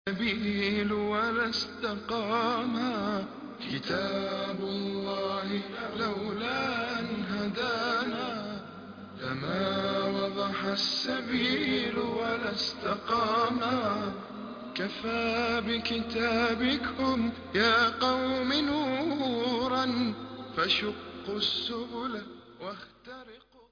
سبيل ولا استقاما كتاب الله لولا أن هدانا لما وضح السبيل ولا استقاما كفى بكتابكم يا قوم نورا فشقوا السبل واخترقوا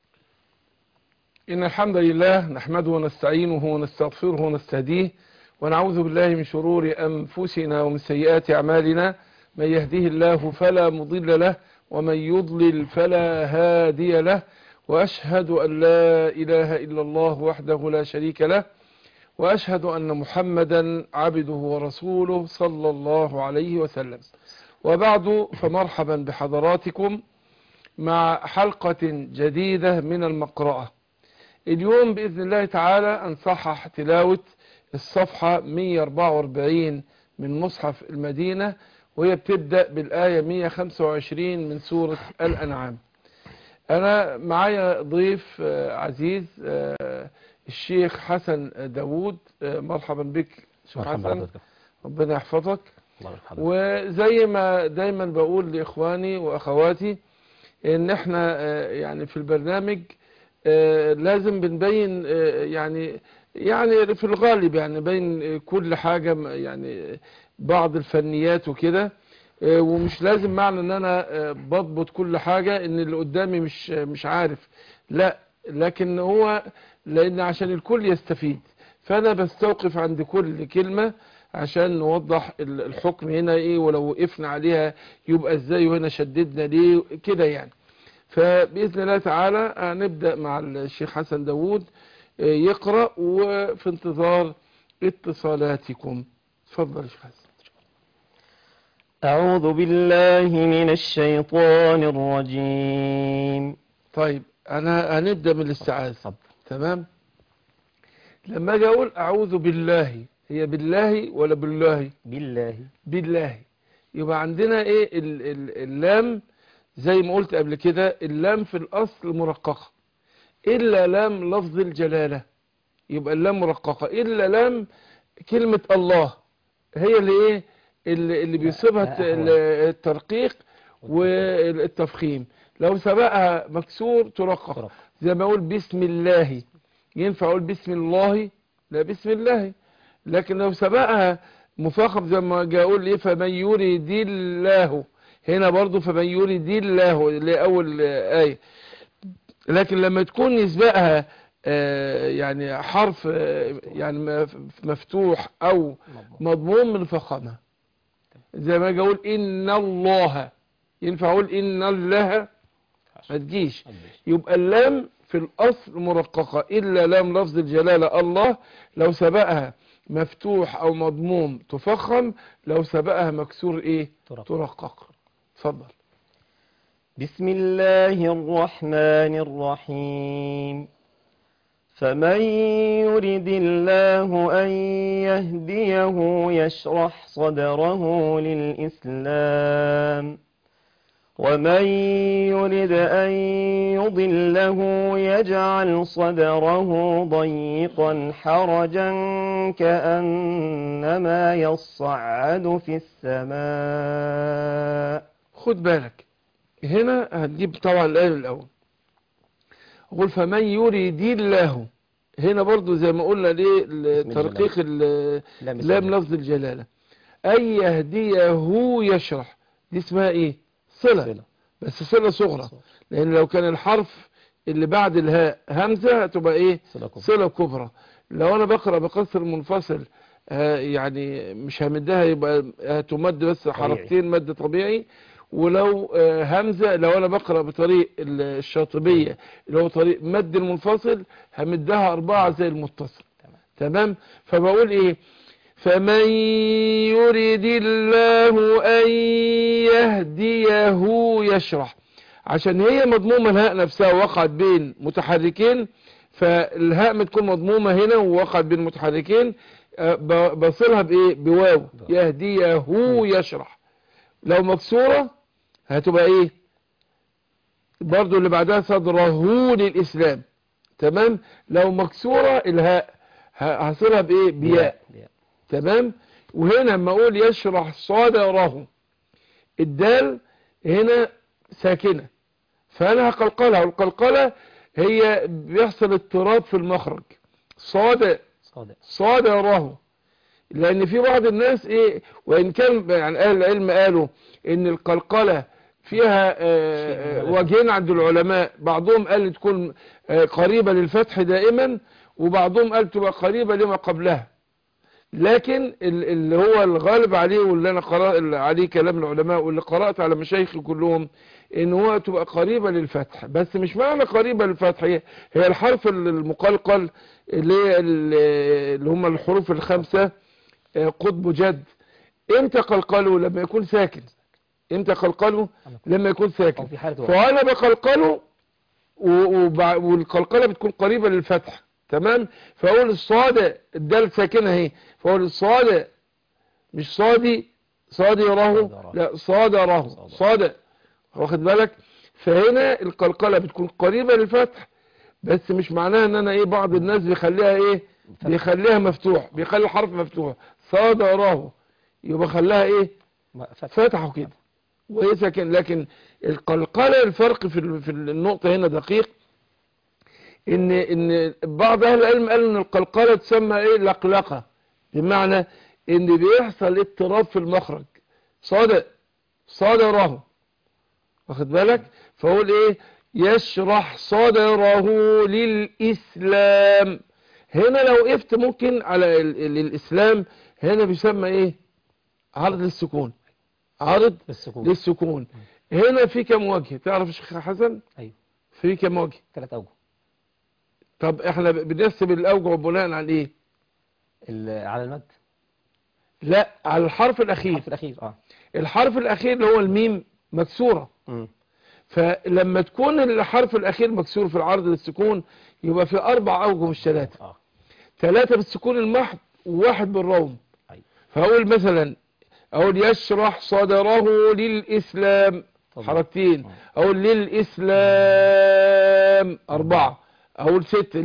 إن الحمد لله نحمده ونستعينه ونستغفره ونستهديه ونعوذ بالله من شرور أنفسنا ومن سيئات أعمالنا من يهده الله فلا مضل له ومن يضلل فلا هادي له وأشهد أن لا إله إلا الله وحده لا شريك له وأشهد أن محمدا عبده ورسوله صلى الله عليه وسلم وبعد فمرحبا بحضراتكم مع حلقة جديدة من المقرأة اليوم بإذن الله تعالى أنصحح تلاوة الصفحة 144 من مصحف المدينة وهي بتبدأ بالآية 125 من سورة الأنعام أنا معايا ضيف عزيز الشيخ حسن داوود مرحبا بك شيخ حسن ربنا يحفظك وزي ما دايما بقول لإخواني وأخواتي إن احنا يعني في البرنامج لازم بنبين يعني يعني في الغالب يعني بين كل حاجة يعني بعض الفنيات وكده ومش لازم معنى ان انا بضبط كل حاجة ان اللي قدامي مش مش عارف لا لكن هو لان عشان الكل يستفيد فانا بستوقف عند كل كلمة عشان نوضح الحكم هنا ايه ولو وقفنا عليها يبقى ازاي وهنا شددنا ليه كده يعني فبإذن الله تعالى هنبدأ مع الشيخ حسن داوود يقرأ وفي انتظار اتصالاتكم تفضل يا شيخ حسن أعوذ بالله من الشيطان الرجيم طيب أنا هنبدأ من الاستعاذة تمام لما أجي أقول أعوذ بالله هي بالله ولا بالله بالله بالله يبقى عندنا إيه ال ال اللام زي ما قلت قبل كده اللام في الأصل مرققة إلا لام لفظ الجلالة يبقى اللام مرققة إلا لام كلمة الله هي اللي إيه اللي, اللي بيصيبها الترقيق والتفخيم لو سبقها مكسور ترقق زي ما أقول بسم الله ينفع أقول بسم الله لا بسم الله لكن لو سبقها مفخم زي ما جاء أقول إيه فمن يريد الله هنا برضو فمن يريد الله اللي أول آية لكن لما تكون يسبقها يعني حرف يعني مفتوح او مضموم من فخامها زي ما اجي اقول ان الله ينفع اقول ان الله ما تجيش يبقى اللام في الاصل مرققه الا لام لفظ الجلاله الله لو سبقها مفتوح او مضموم تفخم لو سبقها مكسور ايه ترقق اتفضل بسم الله الرحمن الرحيم فمن يرد الله أن يهديه يشرح صدره للإسلام ومن يرد أن يضله يجعل صدره ضيقا حرجا كأنما يصعد في السماء خد بالك هنا هتجيب طبعا الآية الأول أقول فمن يريد الله هنا برضو زي ما قلنا ليه ترقيق لام لفظ الجلالة أي يهديه يشرح دي اسمها ايه صلة, صلة. بس صلة صغرى لأن لو كان الحرف اللي بعد الهاء همزة هتبقى ايه صلة كبرى, صلة كبرى. لو أنا بقرأ بقصر منفصل يعني مش همدها يبقى هتمد بس حركتين مد طبيعي ولو همزة لو انا بقرأ بطريق الشاطبية اللي هو طريق مد المنفصل همدها اربعة زي المتصل تمام فبقول ايه فمن يريد الله ان يهديه يشرح عشان هي مضمومة الهاء نفسها وقعت بين متحركين فالهاء بتكون مضمومة هنا ووقعت بين متحركين بصلها بايه بواو يهديه يشرح لو مكسورة هتبقى ايه برضو اللي بعدها صدره للإسلام تمام لو مكسورة الهاء هصلها بايه بياء تمام وهنا لما اقول يشرح صدره الدال هنا ساكنة فانا هقلقلها والقلقلة هي بيحصل اضطراب في المخرج صاد صادق صدره لان في بعض الناس ايه وان كان يعني اهل العلم قالوا ان القلقلة فيها آه، آه، وجهين عند العلماء بعضهم قال تكون آه، قريبة للفتح دائما وبعضهم قال تبقى قريبة لما قبلها لكن ال- اللي هو الغالب عليه واللي انا قرأت عليه كلام العلماء واللي قرأت على مشايخي كلهم ان هو تبقى قريبة للفتح بس مش معنى قريبة للفتح هي, هي الحرف المقلقل اللي هي ال- اللي هم الحروف الخمسة آه، قطب جد امتى قلقله لما يكون ساكن امتى قلقله لما يكون او ساكن في حالة وقت فانا بقلقله و- وبع- والقلقله بتكون قريبه للفتح تمام فاقول الصاد الدال ساكنه اهي فاقول الصاد مش صادي صادي راه لا صاد راه صاد واخد بالك فهنا القلقله بتكون قريبه للفتح بس مش معناها ان انا ايه بعض الناس بيخليها ايه بيخليها مفتوح بيخلي الحرف مفتوح صاد راه يبقى خلاها ايه ما- فتح. فتحوا كده وهي ساكن لكن القلقلة الفرق في ال- في النقطة هنا دقيق ان ان بعض اهل العلم قالوا ان القلقلة تسمى ايه لقلقة بمعنى ان بيحصل اضطراب في المخرج صادق صدره واخد بالك فاقول ايه يشرح صدره للاسلام هنا لو وقفت ممكن على ال- ال- الاسلام هنا بيسمى ايه عرض للسكون عرض بالسكون للسكون هنا في كم وجه تعرف يا شيخ حسن ايوه في كم وجه ثلاث اوجه طب احنا بنحسب الاوجه بناء على ايه ال- على المد لا على الحرف الاخير الحرف الاخير اه الحرف الاخير اللي هو الميم مكسوره مم. فلما تكون الحرف الاخير مكسور في العرض للسكون يبقى في اربع اوجه مش ثلاثه اه ثلاثه بالسكون المحض وواحد بالروم أيوة. فاقول مثلا اقول يشرح صدره للاسلام طبعا. حركتين آه. اقول للاسلام اربعه اقول ستة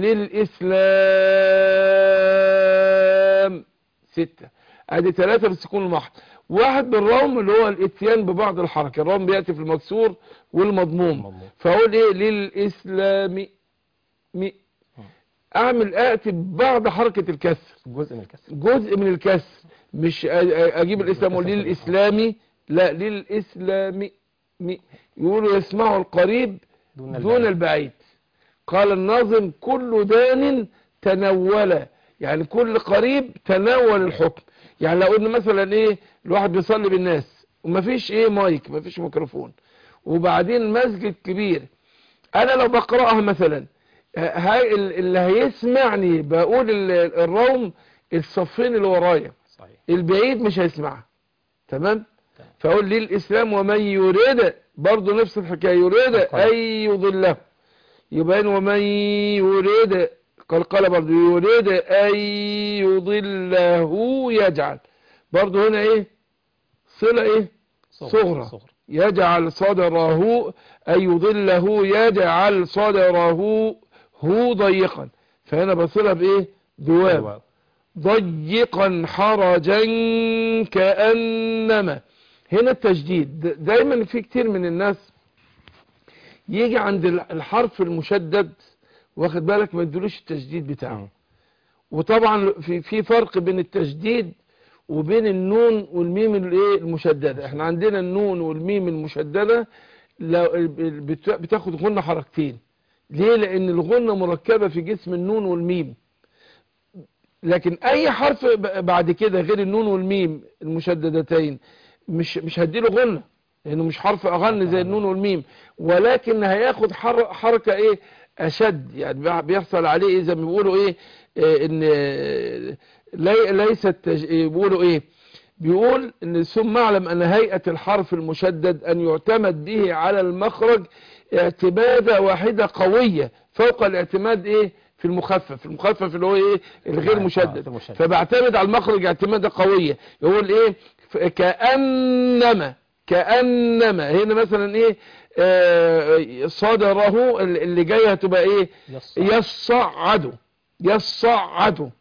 للاسلام ستة ادي ثلاثة بالسكون المحض واحد بالروم اللي هو الاتيان ببعض الحركة الروم بيأتي في المكسور والمضموم المضموم. فاقول ايه للاسلام مي اعمل اتي ببعض حركة الكسر جزء من الكسر جزء من الكسر مش أ- أ- اجيب الاسلام واقول للاسلامي لا للاسلامي مي. يقولوا يسمعوا القريب دون دون البعيد. البعيد قال الناظم كل دان تنول يعني كل قريب تناول الحكم يعني لو قلنا مثلا ايه الواحد بيصلي بالناس ومفيش ايه مايك مفيش ميكروفون وبعدين مسجد كبير انا لو بقرأها مثلا آه، هاي ال- اللي هيسمعني بقول ال- الروم الصفين اللي ورايا صحيح البعيد مش هيسمعها تمام فاقول للاسلام ومن يريد برضه نفس الحكايه يريد ان يضله يبقى هنا ومن يريد قال قال برضه يريد ان يضله يجعل برضه هنا ايه صله ايه صغرى. صغرى يجعل صدره أن يضله يجعل صدره هو ضيقا فهنا بصلها بإيه بواو أيوة. ضيقا حرجا كأنما هنا التشديد د- دايما في كتير من الناس يجي عند ال- الحرف المشدد واخد بالك ما يدلوش التشديد بتاعه مم. وطبعا في في فرق بين التشديد وبين النون والميم الايه المشدده احنا عندنا النون والميم المشدده لو- بت- بتاخد غنه حركتين ليه لان الغنه مركبه في جسم النون والميم لكن اي حرف ب- بعد كده غير النون والميم المشددتين مش مش هديله غنه لانه مش حرف اغن زي النون والميم ولكن هياخد حر حركه ايه اشد يعني بيح- بيحصل عليه ايه زي ما بيقولوا ايه آه، ان آه، لي- ليست تج- إيه، بيقولوا ايه بيقول ان ثم اعلم ان هيئة الحرف المشدد ان يعتمد به على المخرج اعتمادة واحدة قوية فوق الاعتماد ايه في المخفف المخفف اللي هو ايه الغير آه، مشدد في المشدد. فبعتمد على المخرج اعتمادة قوية يقول ايه ف- كأنما كأنما هنا مثلا ايه آه، صدره اللي جايه هتبقى ايه يصعد. يصعد يصعد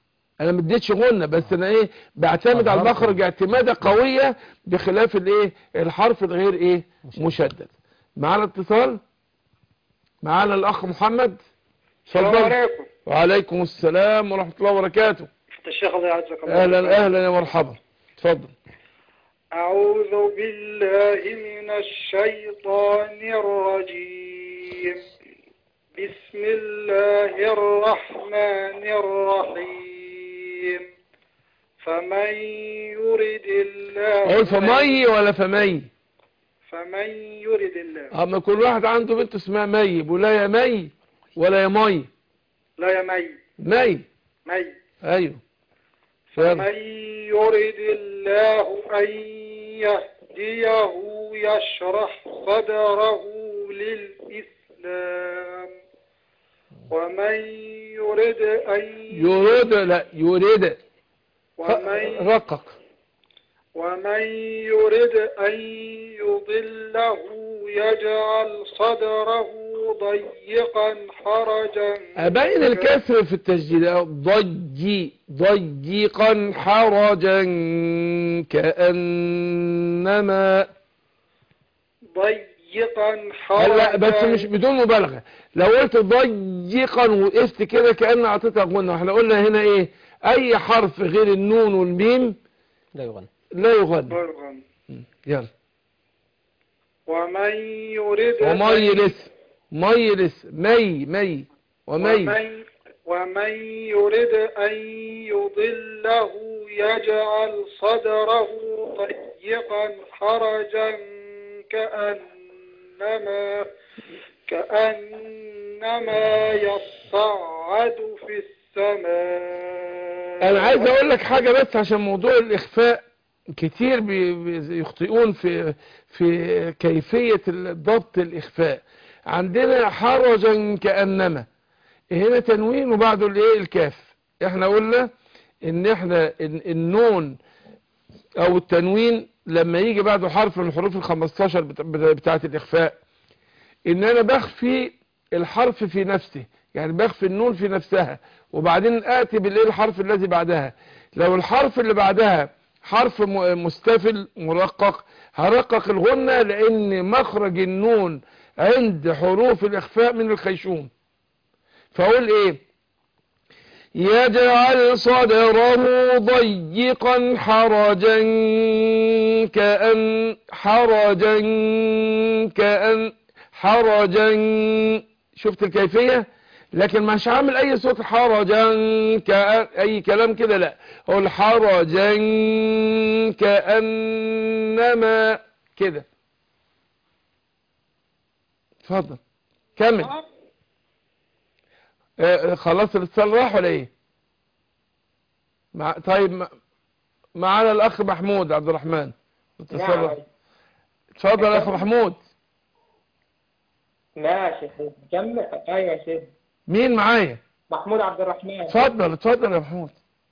انا ما اديتش غنة بس انا ايه بعتمد على أظهرت. المخرج اعتمادة قوية بخلاف الايه الحرف الغير ايه مشدد معانا اتصال معانا الاخ محمد السلام اتفضل. عليكم وعليكم السلام ورحمة الله وبركاته الشيخ الله يعزك الله اهلا اهلا يا مرحبا اتفضل أعوذ بالله من الشيطان الرجيم بسم الله الرحمن الرحيم فمن يرد الله اقول فمي ولا فمي فمن يرد الله اما كل واحد عنده بنت اسمها مي بيقول لها يا مي ولا يا مي لا يا مي مي مي ايوه يلا. فمن يرد الله أن يهديه يشرح صدره للإسلام ومن يرد أن يريد لا يريد ومن, رقق ومن يرد أن يضله يجعل صدره ضيقا حرجا أبين الكسر في التسجيل أهو. ضجي ضيقا حرجا كأنما ضيقا حرجا هلا بس مش بدون مبالغة لو قلت ضيقا وقفت كده كأن أعطيتها غنة احنا قلنا هنا ايه اي حرف غير النون والميم لا يغنى لا يغنى ضرغا يلا ومن يرد ومي أن- لسه مي لسه مي مي ومي ومن, ومن يرد أن يضله يجعل صدره ضيقا حرجا كأنما كأنما يصعد في السماء انا عايز اقول لك حاجة بس عشان موضوع الاخفاء كتير بي- بي- يخطئون في في كيفية ال- ضبط الاخفاء عندنا حرجا كأنما هنا تنوين وبعده الايه الكاف احنا قلنا ان احنا ال- النون او التنوين لما يجي بعده حرف من الحروف الخمستاشر بتا- بتا- بتاعة الاخفاء ان انا بخفي الحرف في نفسه يعني بخفي النون في نفسها وبعدين اتي بالايه الحرف الذي بعدها لو الحرف اللي بعدها حرف م- مستفل مرقق هرقق الغنة لان مخرج النون عند حروف الاخفاء من الخيشوم فاقول ايه يجعل صدره ضيقا حرجا كأن حرجا كأن حرجا شفت الكيفية لكن مش عامل اي صوت حرجا كأن اي كلام كده لا اقول حرجا كأنما كده اتفضل كمل آه، خلاص الاتصال راح ولا ايه مع... طيب مع- معانا الاخ محمود عبد الرحمن الاتصال راح. اتفضل يا اخ محمود ماشي كمل ايوه يا شيخ مين معايا محمود عبد الرحمن اتفضل اتفضل يا محمود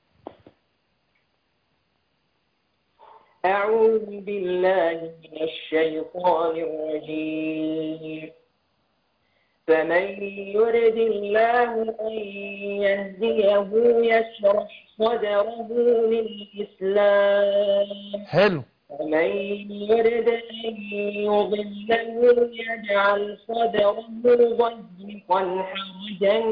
أعوذ بالله من الشيطان الرجيم فمن يرد الله أن يهديه يشرح صدره للإسلام حلو ومن يرد أن يضله يجعل صدره ضيقا حرجا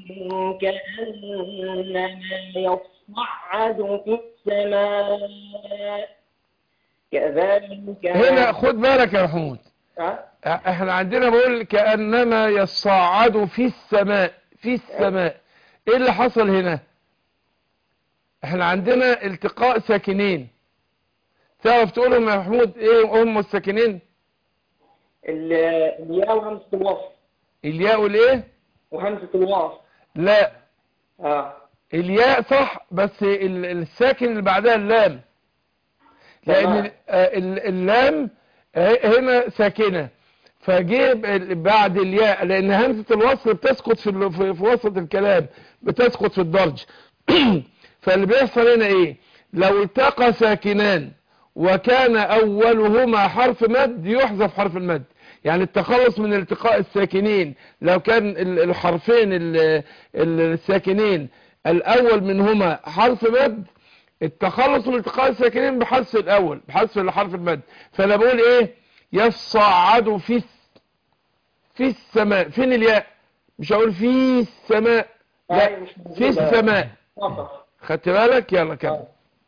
كأنما يصعد في السماء كذلك هنا خد بالك يا محمود ها؟ احنا عندنا بقول كأنما يصعد في السماء في السماء ايه اللي حصل هنا احنا عندنا التقاء ساكنين تعرف تقولهم يا محمود ايه هم الساكنين ال- الياء وهمزة الوصل الياء والايه وهمزة الوصل لا اه الياء صح بس ال- الساكن اللي بعدها اللام لان تمام. ال- آه، ال- اللام آه، هنا ساكنة فجيب ال- بعد الياء لان همزة الوصل بتسقط في ال- في في وسط الكلام بتسقط في الدرج فاللي بيحصل هنا ايه لو التقى ساكنان وكان اولهما حرف مد يحذف حرف المد يعني التخلص من التقاء الساكنين لو كان ال- الحرفين ال- ال- الساكنين الأول منهما حرف مد التخلص من التقاء الساكنين بحذف الأول بحذف حرف المد فأنا بقول إيه يصعد في الس- في السماء فين الياء مش هقول في السماء لا أيوة، مش في موجودة. السماء فقط. خدت بالك يلا كمل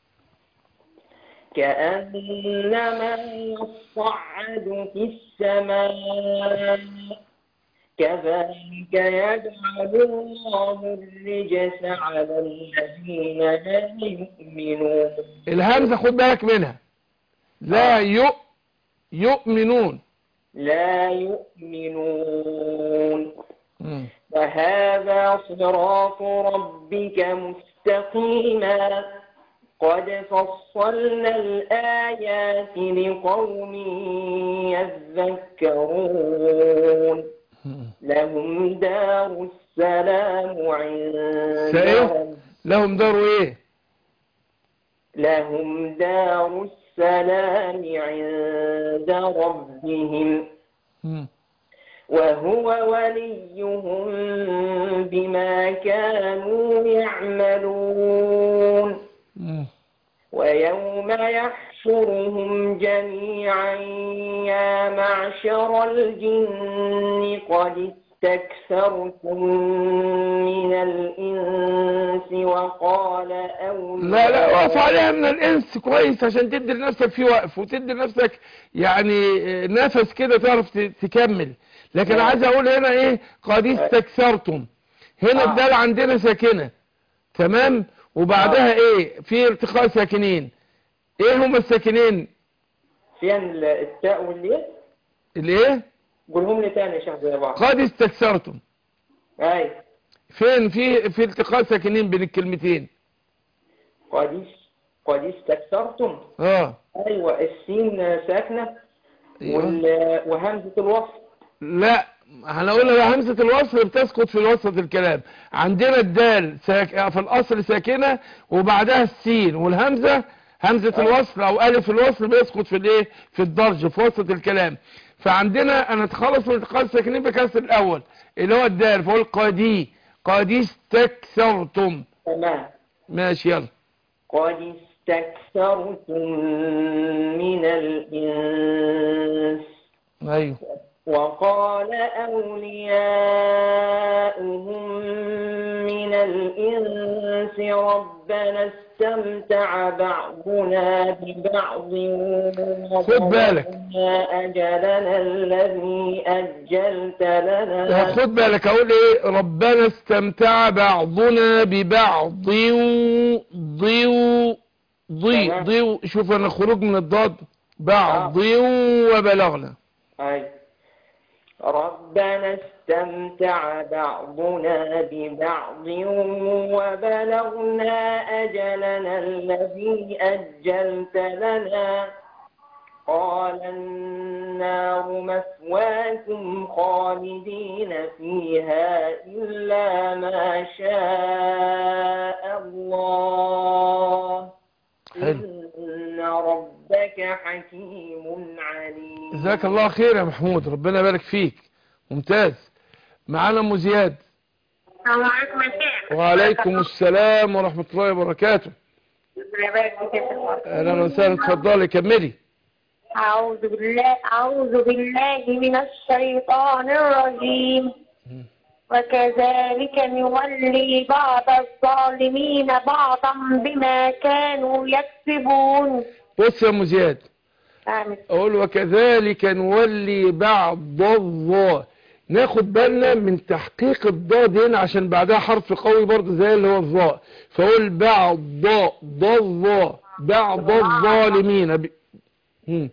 كأنما يصعد في السماء كذلك يجعل الله الرجس على الذين لا يؤمنون الهمزة خد بالك منها لا يؤ يؤمنون لا يؤمنون مم. فهذا صراط ربك مستقيما قد فصلنا الآيات لقوم يذكرون مم. لهم دار السلام عند سائل؟ رب- لهم دار ايه لهم دار السلام عند ربهم مم. وهو وليهم بما كانوا يعملون مم. ويوم يحشرهم جميعا يا معشر الجن قد استكثرتم من الإنس وقال أولياء لا لا وقف عليها من الانس كويس عشان تدي لنفسك في وقف وتدي لنفسك يعني آه، نفس كده تعرف ت- تكمل لكن نعم. عايز اقول هنا ايه قد استكثرتم هنا آه. الدال عندنا ساكنة تمام وبعدها ايه في ارتقاء ساكنين ايه هما الساكنين فين التاء والليل الايه قولهم لي تاني يا شيخ زي بعض قد استكثرتم أي فين في في التقاء ساكنين بين الكلمتين قد قد استكثرتم اه أيوة السين ساكنة أيوة. وال- وهمزة الوصل لا هنقولها همزة الوصل بتسقط في وسط الكلام عندنا الدال ساك... في الأصل ساكنة وبعدها السين والهمزة همزة آه. الوصل أو ألف الوصل بيسقط في الإيه في الدرج في وسط الكلام فعندنا أنا اتخلص من التقاء الساكنين بكسر الأول اللي هو الدال فقول قدي قدي استكثرتم تمام ماشي يلا قد استكثرتم من الإنس أيوه وقال أولياؤهم من الإنس ربنا استمتع بعضنا ببعض خد بالك. وبلغنا أجلنا الذي أجلت لنا خد بالك اقول ايه ربنا استمتع بعضنا ببعض ضيو ضيو ضي تمام. ضيو شوف انا خروج من الضاد بعض ضيو وبلغنا أي ربنا استمتع بعضنا ببعض وبلغنا أجلنا الذي أجلت لنا قال النار مثواكم خالدين فيها إلا ما شاء الله حلو. إن ربك حكيم عليم جزاك الله خير يا محمود ربنا يبارك فيك ممتاز معانا ام زياد السلام عليكم يا شيخ وعليكم السلام ورحمة الله وبركاته ربنا يبارك فيك يا شيخ. اهلا وسهلا اتفضلي كملي أعوذ بالله أعوذ بالله من الشيطان الرجيم وكذلك نولي بعض الظالمين بعضا بما كانوا يكسبون بص يا ام زياد آمين اقول وكذلك نولي بعض الضاء ناخد بالنا من تحقيق الضاد هنا عشان بعدها حرف قوي برضه زي اللي هو الظاء فاقول بعض ضاء ضاء بعض الظالمين ب... مم.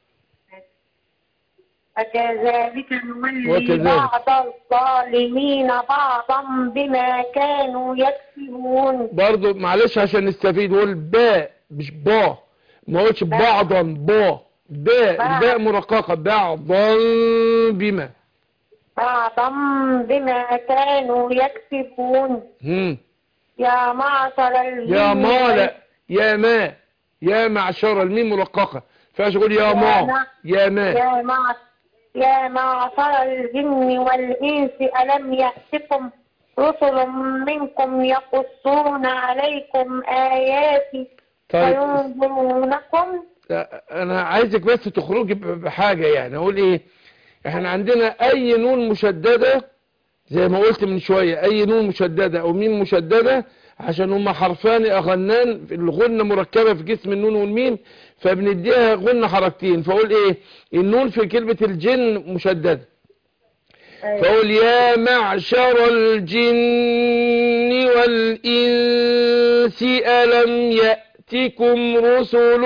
وكذلك نولي وكذلك. بعض الظالمين بعضا بما كانوا يكسبون برضه معلش عشان نستفيد قول باء مش با ما قلتش بعضا با باء باء. الباء مرققة بعضا بما بعضا بما كانوا يكسبون مم. يا معشر الجن يا ما وال- لا يا ما يا معشر الميم مرققة فاش اقول يا يا ما ما. يا ما يا مع يا معشر الجن والإنس ألم يأتكم رسل منكم يقصون عليكم آياتي طيب وينذرونكم انا عايزك بس تخرجي ب- بحاجة يعني اقول ايه احنا عندنا اي نون مشددة زي ما قلت من شوية اي نون مشددة او ميم مشددة عشان هما حرفان اغنان الغنة مركبة في جسم النون والميم فبنديها غنة حركتين فاقول ايه النون في كلمة الجن مشددة فاقول يا معشر الجن والإنس ألم يأتكم رسل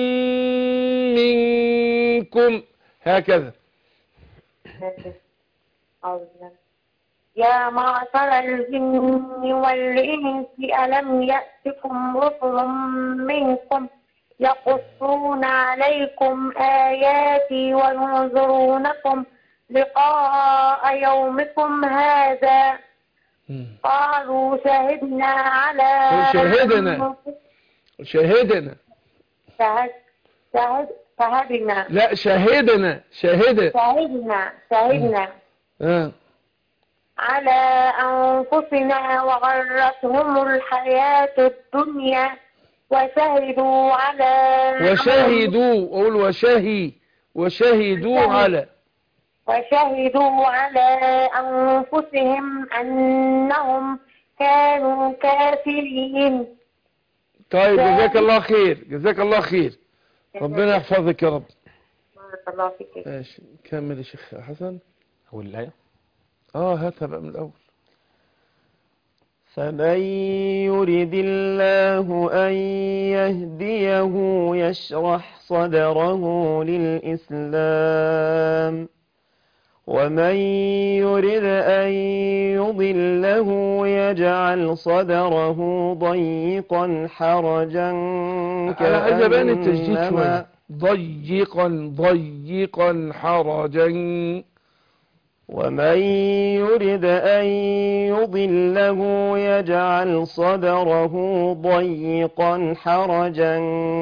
منكم هكذا يا معشر الجن والإنس ألم يأتكم رسل منكم يقصون عليكم آياتي وينذرونكم لقاء يومكم هذا مم. قالوا شهدنا على شهدنا. شهدنا شهد شهد شهدنا لا شهدنا شهد شهدنا شهدنا آه. على أنفسنا وغرتهم الحياة الدنيا وشهدوا على وشهدوا اقول وشهي وشهدوا على وشهدوا على أنفسهم أنهم كانوا كافرين طيب جزاك الله خير جزاك الله خير ربنا يحفظك يا رب بارك الله فيك ماشي كمل يا شيخ حسن أول الآية اه هاتها بقى من الاول فمن يرد الله أن يهديه يشرح صدره للإسلام ومن يرد أن يضله يجعل صدره ضيقا حرجا على عجبان التجديد كأنما شوية ضيقا ضيقا حرجا ومن يرد أن يضله يجعل صدره ضيقا حرجا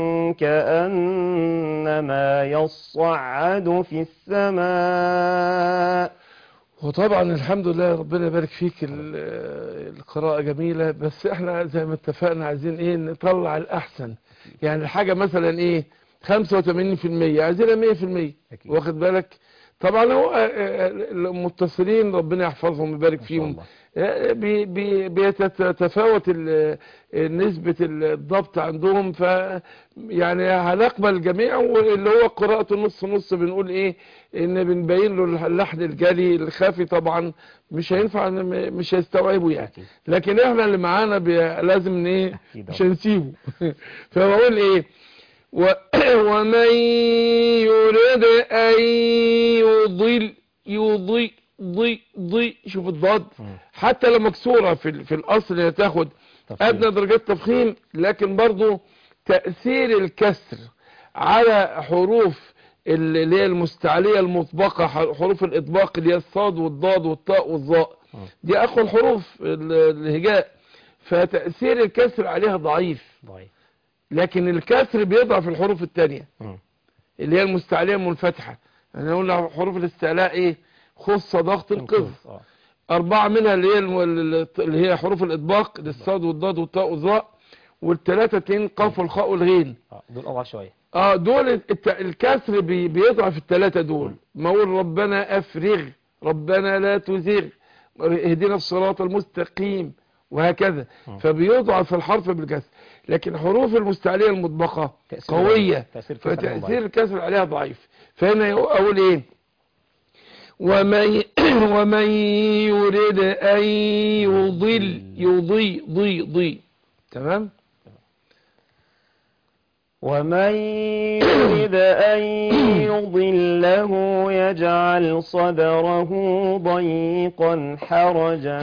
كأنما يصعد في السماء وطبعا الحمد لله ربنا يبارك فيك ال- القراءة جميلة بس احنا زي ما اتفقنا عايزين ايه نطلع الأحسن يعني الحاجة مثلا ايه 85% عايزينها 100% أكيد. واخد بالك طبعا هو آه، آه، المتصلين ربنا يحفظهم ويبارك ما شاء فيهم الله. آه، بي- بي- بيتفاوت ال- نسبة الضبط عندهم ف يعني هنقبل الجميع واللي هو قراءة نص نص بنقول ايه ان بنبين له اللحن الجلي الخافي طبعا مش هينفع إن- مش هيستوعبه يعني أكيد. لكن احنا اللي معانا بي- لازم ان ايه أكيد مش هنسيبه فبقول ايه و ومن يريد ان يضل يضي ضي ضي شوف الضاد مم. حتى لو مكسوره في ال- في الاصل هي تاخد تفخيم. ادنى درجات تفخيم لكن برضو تاثير الكسر على حروف ال- اللي هي المستعليه المطبقه ح- حروف الاطباق اللي هي الصاد والضاد والطاء والظاء مم. دي اقوى الحروف ال- الهجاء فتاثير الكسر عليها ضعيف ضعيف لكن الكسر بيضعف الحروف التانية مم. اللي هي المستعلية المنفتحة احنا قلنا حروف الاستعلاء ايه خص ضغط القذف آه. أربعة منها اللي هي الم- اللي هي حروف الإطباق الصاد والضاد والطاء والظاء والثلاثة اتنين قاف والخاء والغين آه. دول أضعف شوية اه دول الت- الكسر بي- بيضعف الثلاثة دول ما اقول ربنا افرغ ربنا لا تزغ اهدنا الصراط المستقيم وهكذا م. فبيضعف الحرف بالكسر لكن حروف المستعلية المطبقة تأثير قوية ضعيف. تأثير الكسر عليها فتأثير ضعيف. الكسر عليها ضعيف فهنا اقول ايه ومن ومن يريد ان يضل يضي ضي ضي تمام ومن يرد أن يضله يجعل صدره ضيقا حرجا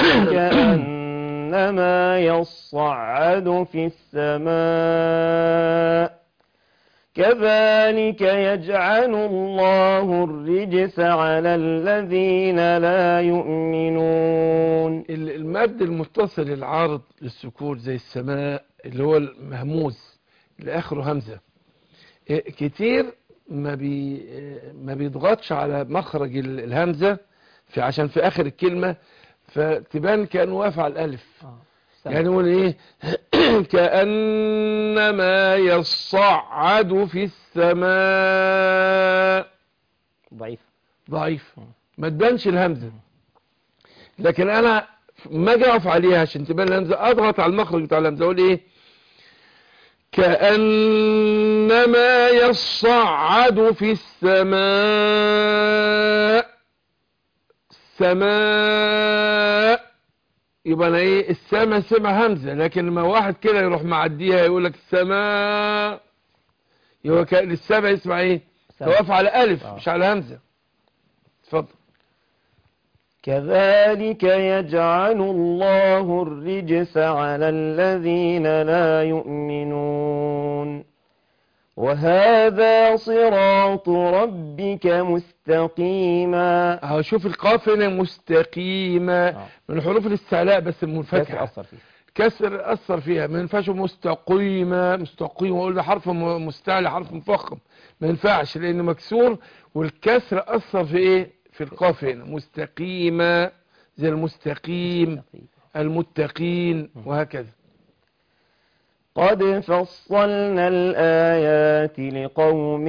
كأنما يصعد في السماء كذلك يجعل الله الرجس على الذين لا يؤمنون ال- المد المتصل العارض للسكون زي السماء اللي هو المهموس اللي اخره همزه إيه، كتير ما بي إيه، ما بيضغطش على مخرج ال- الهمزه في عشان في اخر الكلمه فتبان كأنه واقف على الألف اه استنى. يعني نقول ايه كأنما يصعد في السماء ضعيف ضعيف ما تبانش الهمزة لكن انا ما اجي اقف عليها عشان تبان الهمزة اضغط على المخرج بتاع الهمزة اقول ايه كأنما يصعد في السماء سماء يبقى انا ايه السما سمع همزة لكن لما واحد كده يروح معديها يقول لك السماء يبقى كأن السما يسمع ايه سمع. توقف على ألف آه. مش على همزة اتفضل كذلك يجعل الله الرجس على الذين لا يؤمنون وهذا صراط ربك مستقيما اهو شوف القاف هنا مستقيمة آه. من حروف الاستعلاء بس كسر المنفتحة أثر فيه كسر أثر فيها ما ينفعش مستقيمة مستقيمة وأقول ده حرف م- مستعلى حرف مفخم ما ينفعش لأنه مكسور والكسر أثر في إيه في القاف هنا مستقيمة زي المستقيم المتقين وهكذا قد فصلنا الآيات لقوم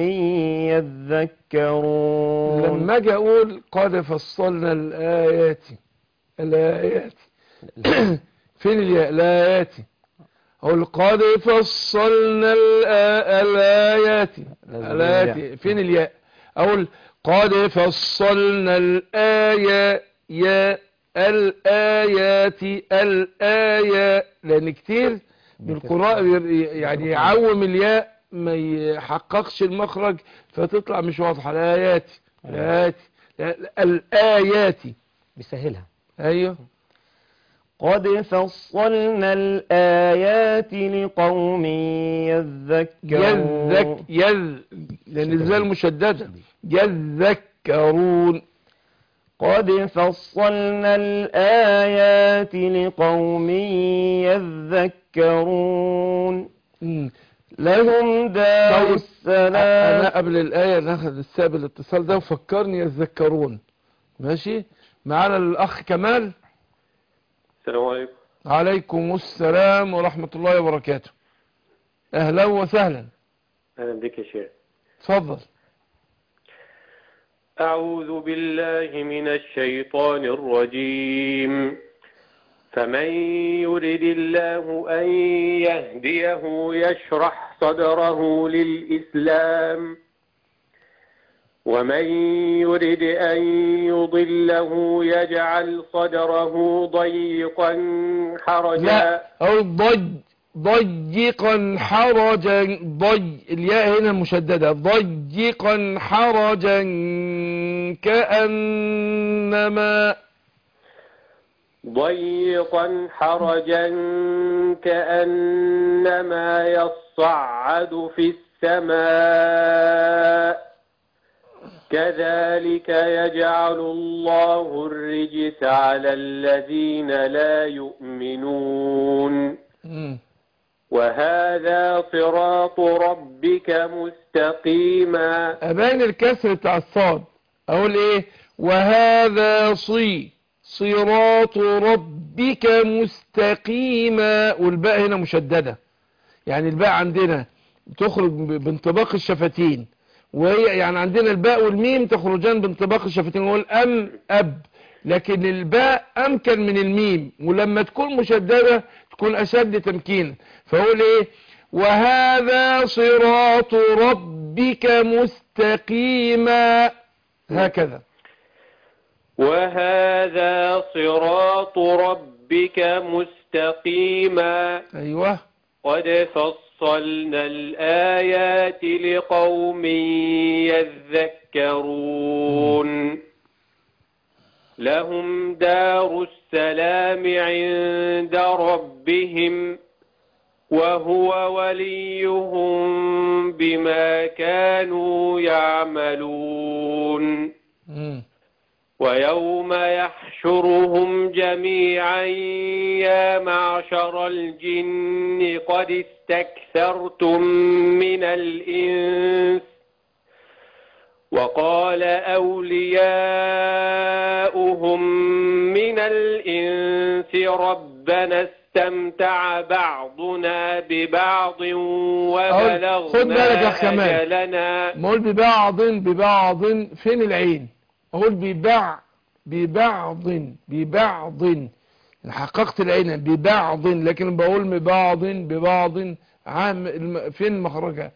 يذكرون لما أجي أقول قد فصلنا الآيات الآيات فين الياء الآيات أقول قد فصلنا الآ- الآيات لازم الآيات الياء. فين الياء أقول قد فصلنا الآية يا الآيات الآية لأن كتير من القراء ير- يعني يعوم الياء ما يحققش المخرج فتطلع مش واضحة الآيات الآيات لا- لا، الآيات بيسهلها أيوه قد فصلنا الآيات لقوم يذكرون يذك يذ لأن الزال المشددة يذكرون قد فصلنا الآيات لقوم يذكرون مم. لهم دار طيب. السلام أنا قبل الآية ناخد السابق الاتصال ده وفكرني يذكرون ماشي معانا الأخ كمال السلام عليكم عليكم السلام ورحمة الله وبركاته أهلا وسهلا أهلا بك يا شيخ تفضل أعوذ بالله من الشيطان الرجيم فمن يرد الله أن يهديه يشرح صدره للإسلام ومن يرد أن يضله يجعل صدره ضيقا حرجا لا أو ضج ضيقا حرجا ضج الياء هنا مشددة ضيقا حرجا كأنما ضيقا حرجا كأنما يصعد في السماء كذلك يجعل الله الرجس على الذين لا يؤمنون مم. وهذا صراط ربك مستقيما أبان الكسر بتاع الصاد أقول إيه وهذا صي صراط ربك مستقيما والباء هنا مشددة يعني الباء عندنا تخرج ب- بانطباق الشفتين وهي يعني عندنا الباء والميم تخرجان بانطباق الشفتين نقول أم أب لكن الباء أمكن من الميم ولما تكون مشددة تكون أشد تمكينا فأقول إيه وهذا صراط ربك مستقيما هكذا وهذا صراط ربك مستقيما أيوة قد فصلنا الآيات لقوم يذكرون لهم دار السلام عند ربهم وهو وليهم بما كانوا يعملون مم. ويوم يحشرهم جميعا يا معشر الجن قد استكثرتم من الإنس وقال أولياؤهم من الإنس ربنا استمتع بعضنا ببعض خد بالك يا وبلغنا أخ كمال. أجلنا ما اقول ببعض ببعض فين العين اقول ببع ببعض ببعض حققت العين ببعض لكن بقول ببعض ببعض عام الم- فين مخرجها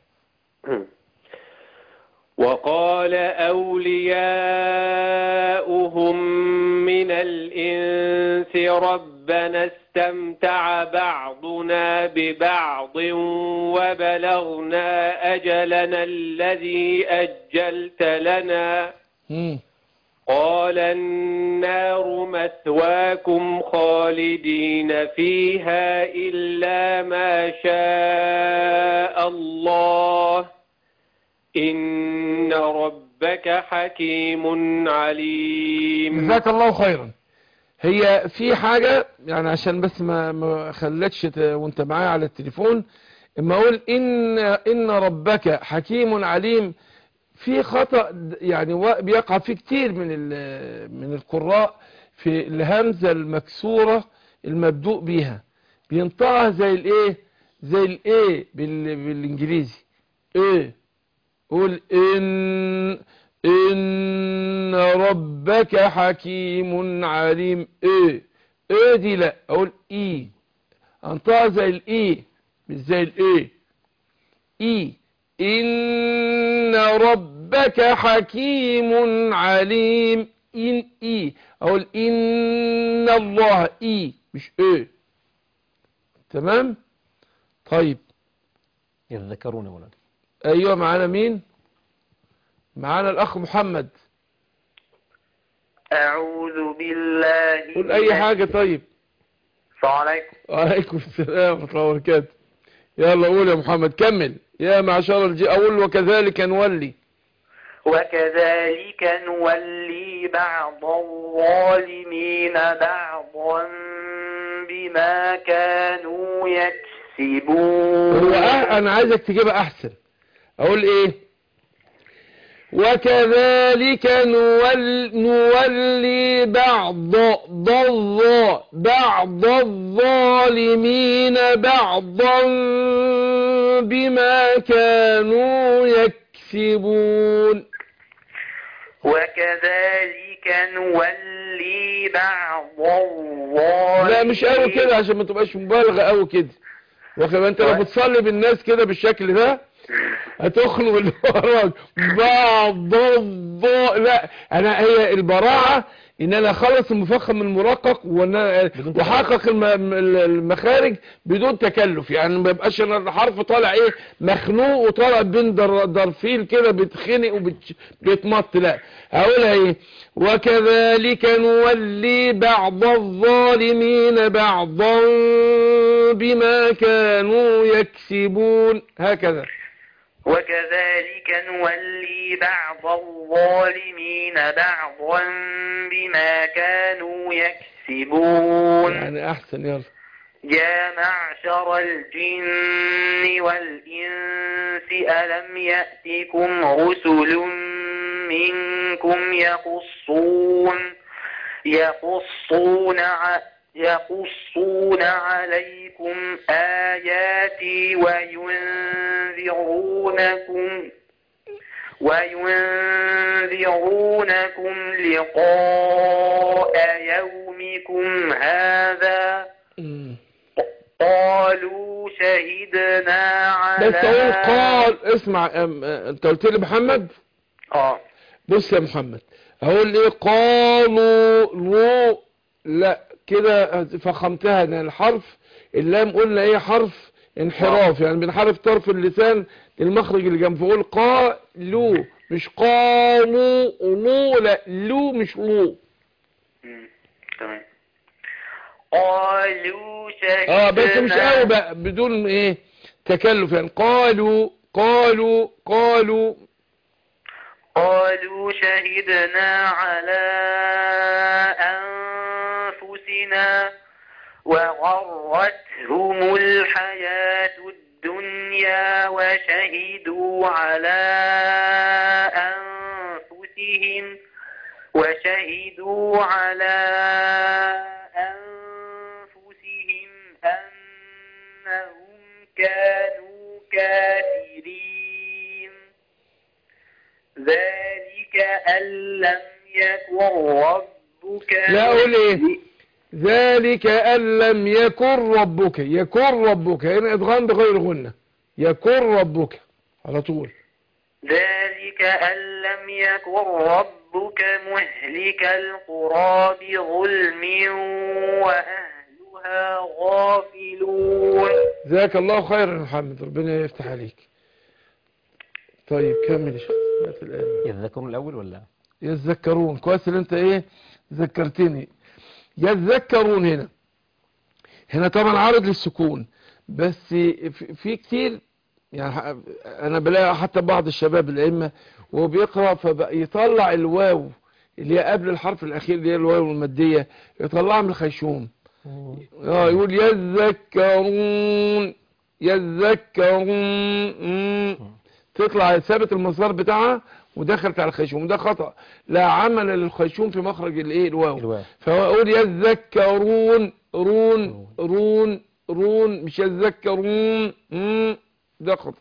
وقال أولياؤهم من الإنس ربنا استمتع بعضنا ببعض وبلغنا أجلنا الذي أجلت لنا مم. قال النار مثواكم خالدين فيها إلا ما شاء الله إن ربك حكيم عليم جزاك الله خيرا هي في حاجة يعني عشان بس ما ما خلتش ت- وانت معايا على التليفون اما اقول ان ان ربك حكيم عليم في خطأ د- يعني وا- بيقع فيه كتير من ال- من القراء في الهمزة المكسورة المبدوء بيها بينطقها زي الايه زي الايه بال- بالانجليزي ايه قول إن إن ربك حكيم عليم إيه إيه دي لا أقول إيه أنطقها زي الإيه مش زي الإيه إيه إن ربك حكيم عليم إن إيه أقول إن الله إيه مش إيه تمام طيب يتذكرون يا مولانا ايوه معانا مين معانا الاخ محمد أعوذ بالله قول اي حاجة طيب السلام عليكم وعليكم السلام ورحمة الله وبركاته يلا قول يا محمد كمل يا معشر الجي اقول وكذلك نولي وكذلك نولي بعض الظالمين بعضا بما كانوا هو يكسبون أه انا عايزك تجيبها احسن اقول ايه وكذلك نول نولي بعض ضر بعض الظالمين بعضا بما كانوا يكسبون وكذلك نولي بعض الظالمين لا مش قوي كده عشان ما تبقاش مبالغه قوي كده واخد بالك؟ انت لو بتصلي بالناس كده بالشكل ده هتخنق اللي وراك بعض الض- لا انا هي البراعه ان انا اخلص المفخم المرقق وان أنا واحقق الم- الم- المخارج بدون تكلف يعني ما يبقاش انا الحرف طالع ايه مخنوق وطالع بين در- ضرفين كده بيتخنق وبيتمط لا هقولها ايه وكذلك نولي بعض الظالمين بعضا بما كانوا يكسبون هكذا وكذلك نولي بعض الظالمين بعضا بما كانوا يكسبون يعني احسن يلا يا معشر الجن والإنس ألم يأتكم رسل منكم يقصون يقصون ع- يقصون عليكم آياتي وينذرونكم وينذرونكم لقاء يومكم هذا مم. قالوا شهدنا على بس اقول قال اسمع أم- أه، انت قلت لي محمد اه بص يا محمد اقول ايه قالوا رو لا كده فخمتها ان الحرف اللام قلنا ايه حرف انحراف يعني بنحرف طرف اللسان المخرج اللي جنبه فقول قالوا مش قالوا لو لا لو مش لو مم. تمام قالوا شهدنا اه بس مش قوي بقى بدون ايه تكلف يعني قالوا قالوا قالوا قالوا شهدنا على أنفسنا وغرتهم الحياة الدنيا وشهدوا على أنفسهم وشهدوا على ذلك أن لم يكن ربك لا أقول إيه ذلك أن لم يكن ربك يكن ربك هنا إدغام بغير غنة يكن ربك على طول ذلك أن لم يكن ربك مهلك القرى بظلم وأهلها غافلون جزاك الله خيرا يا محمد ربنا يفتح عليك طيب كمل يا شيخ هات الآية. يذكرون الأول ولا يتذكرون كويس اللي انت ايه ذكرتني يتذكرون هنا هنا طبعا عارض للسكون بس في في كتير يعني ح- انا بلاقي حتى بعض الشباب الائمه وهو بيقرا فيطلع الواو اللي هي قبل الحرف الاخير اللي هي الواو الماديه يطلعها من الخيشوم اه يقول يذكرون يذكرون مم. تطلع ثابت المسار بتاعها ودخلت على الخيشوم ده خطأ لا عمل للخيشوم في مخرج الايه الواو الواو فهو يقول يذكرون رون رون رون مش يذكرون مم. ده خطأ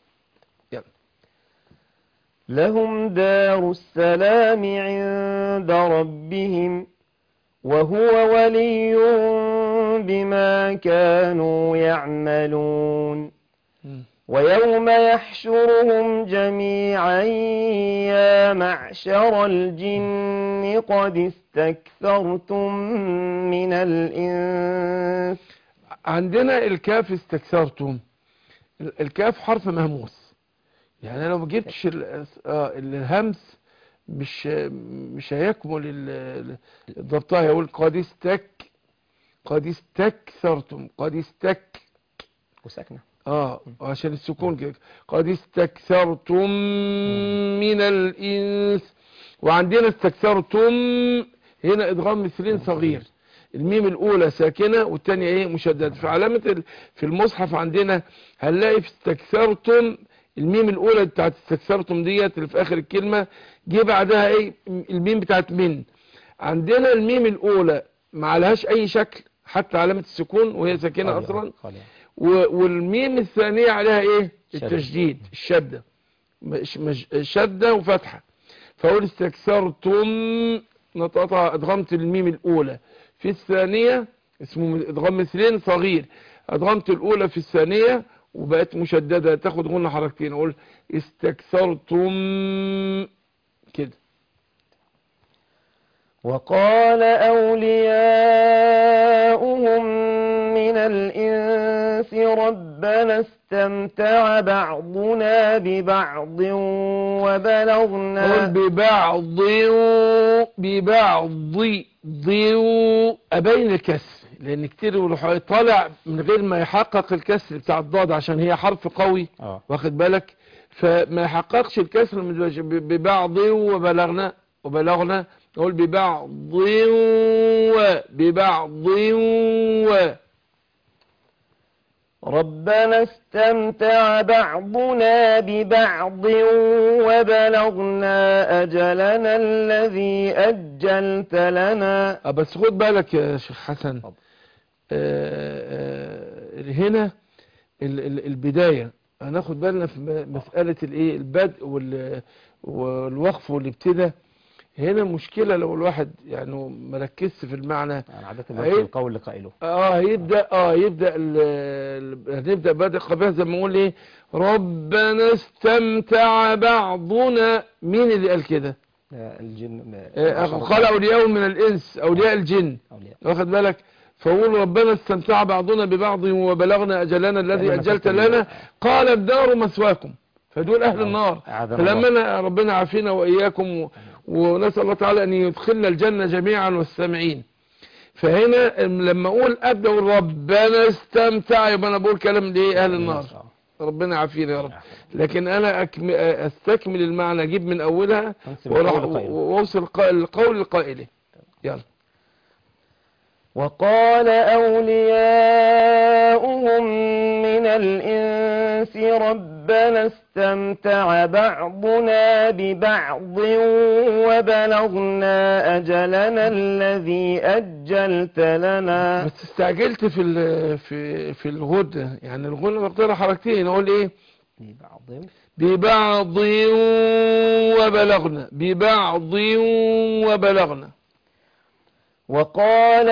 لهم دار السلام عند ربهم وهو ولي بما كانوا يعملون مم. ويوم يحشرهم جميعا يا معشر الجن قد استكثرتم من الإنس عندنا الكاف استكثرتم ال- الكاف حرف مهموس يعني لو ما جبتش ال- آه، الهمس مش مش هيكمل ال- ال- ضبطها يقول قد استك قد استكثرتم قد استك وساكنة اه عشان السكون كده قد استكثرتم من الانس وعندنا استكثرتم هنا ادغام مثلين صغير الميم الاولى ساكنه والثانيه ايه مشدده في علامه ال- في المصحف عندنا هنلاقي في استكثرتم الميم الاولى بتاعت استكثرتم ديت اللي في اخر الكلمه جه بعدها ايه الميم بتاعت من عندنا الميم الاولى ما عليهاش اي شكل حتى علامه السكون وهي ساكنه خالية، اصلا خالية. و- والميم الثانية عليها ايه شدة. التشديد الشدة مش مش شدة وفتحة فأقول استكثرتم نطقتها ادغمت الميم الأولى في الثانية اسمه ادغام مثلين صغير ادغمت الأولى في الثانية وبقت مشددة تاخد غنى حركتين اقول استكثرتم كده وقال أولياؤهم من الإنس ربنا استمتع بعضنا ببعض وبلغنا قول ببعض ببعض ضيو أبين الكسر لأن كتير يروح طالع من غير ما يحقق الكسر بتاع الضاد عشان هي حرف قوي اه واخد بالك فما يحققش الكسر من الوجه. ب- ببعض وبلغنا وبلغنا نقول ببعض و ببعض و ربنا استمتع بعضنا ببعض وبلغنا أجلنا الذي أجلت لنا آه، بس خد بالك يا شيخ حسن اتفضل. آه، آه، هنا ال- ال- البداية هناخد بالنا في م- مسألة الايه البدء وال- والوقف والابتداء هنا مشكلة لو الواحد يعني مركزش في المعنى يعني عادة أي. بس القول لقائله اه يبدا اه يبدا ال- ال- هنبدا بادئ قبيح زي ما نقول ايه ربنا استمتع بعضنا مين اللي قال كده آه، الجن آه، قال اولياء من الانس اولياء الجن أولياء واخد بالك فقول ربنا استمتع بعضنا ببعض وبلغنا اجلنا الذي لأننا اجلت فتنا. لنا قال الدار مثواكم فدول اهل النار أعاذنا فلما الله. أنا ربنا عافينا واياكم و- ونسال الله تعالى ان يدخلنا الجنه جميعا والسامعين فهنا لما اقول ابدا أقول ربنا استمتع يبقى انا بقول كلام لايه اهل النار آه. ربنا يعافينا يا رب لكن انا أكم... استكمل المعنى اجيب من اولها تنسب وأروح- القول لقائله. واوصل الق- القول لقائله يلا وقال أولياؤهم من الإنس ربنا استمتع بعضنا ببعض وبلغنا أجلنا الذي أجلت لنا بس استعجلت في ال... في في الغدة يعني الغنة مقدرة حركتين اقول ايه ببعض ببعض وبلغنا ببعض وبلغنا وقال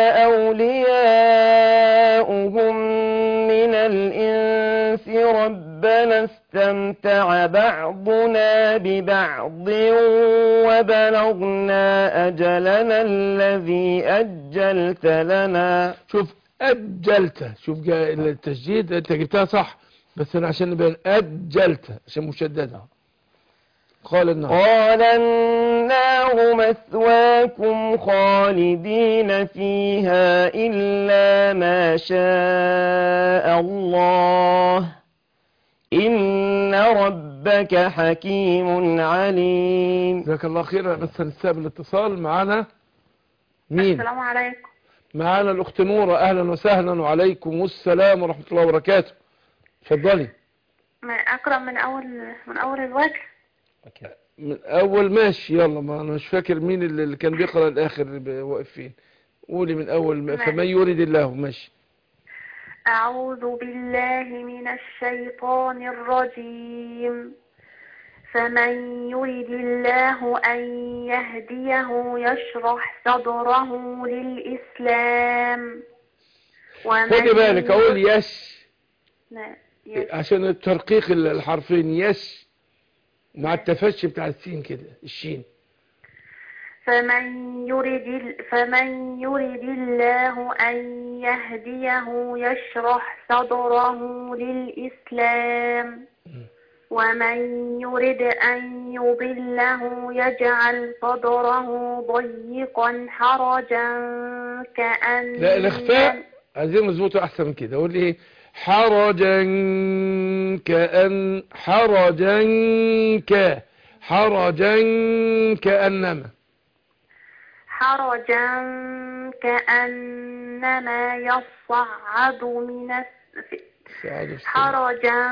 أولياؤهم من الإنس ربنا استمتع بعضنا ببعض وبلغنا أجلنا الذي أجلت لنا شوف أجلت شوف جا- التشديد أنت جبتها صح بس أنا عشان نبين أجلت عشان مشددة قال النار قال النار مثواكم خالدين فيها إلا ما شاء الله إن ربك حكيم عليم جزاك الله خير بس هنستقبل الاتصال معانا مين السلام عليكم معانا الأخت نورة أهلا وسهلا وعليكم السلام ورحمة الله وبركاته اتفضلي ما أقرأ من أول من أول الوجه من أول ماشي يلا ما أنا مش فاكر مين اللي اللي كان بيقرأ الآخر ب- واقف فين قولي من أول ما- ماشي. فمن يريد الله ماشي أعوذ بالله من الشيطان الرجيم فمن يرد الله أن يهديه يشرح صدره للإسلام ومن خدي بالك أقول يرد- يش نعم، يس. عشان الترقيق ال- الحرفين يش مع التفشي بتاع السين كده الشين فمن يرد ال- فمن يرد الله أن يهديه يشرح صدره للإسلام ومن يرد أن يضله يجعل صدره ضيقا حرجا كأن لا الإخفاء عايزين نظبطه أحسن من كده قول إيه حرجا كأن حرجا ك حرجا كأنما حرجا كأنما يصعد من الس... سعادة في السماء. حرجا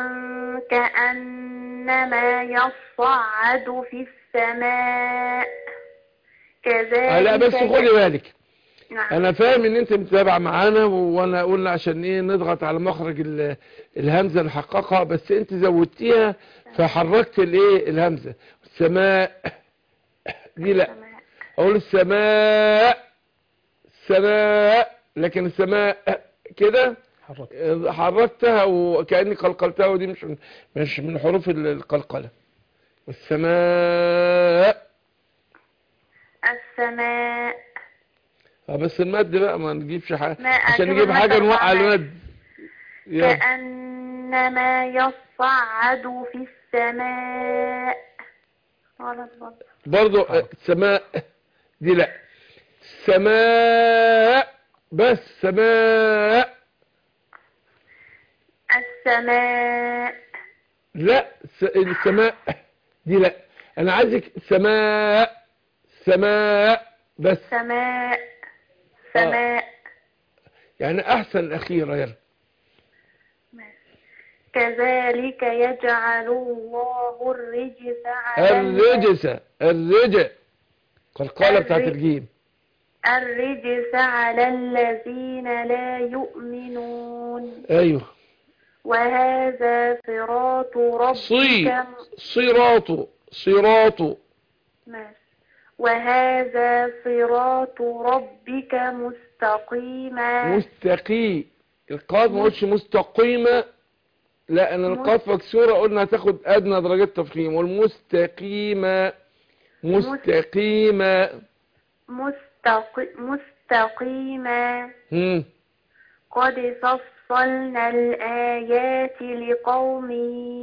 كأنما يصعد في السماء كذلك آه لا بس خدي بالك نعم. انا فاهم ان انت متابعه معانا وانا قلنا عشان ايه نضغط على مخرج ال- الهمزه نحققها بس انت زودتيها فحركت الايه الهمزه السماء دي لا اقول السماء السماء لكن السماء كده حرك حركتها وكاني قلقلتها ودي مش من مش من حروف ال- القلقله والسماء السماء اه بس المد بقى ما نجيبش حاجه ما عشان أجيب نجيب حاجه المد نوقع طبعاً. المد يلا كأنما يصعد في السماء غلط برضه برضو آه، السماء دي لا سماء بس سماء السماء لا س- السماء دي لا انا عايزك سماء سماء بس سماء سماء يعني احسن الاخيره يلا كذلك يجعل الله الرجس على الرجس الرجع قلقاله بتاعت الرج- الجيم الرجس على الذين لا يؤمنون ايوه وهذا صراط صي ربك صراط صراط ماشي. وهذا صراط ربك مستقيما مستقيم القاف ما قلتش مستقيمة لا انا القاف مكسورة قلنا هتاخد ادنى درجات تفخيم والمستقيمة مستقيمة مستق... مستقيما هم. قد فصلنا الآيات لقوم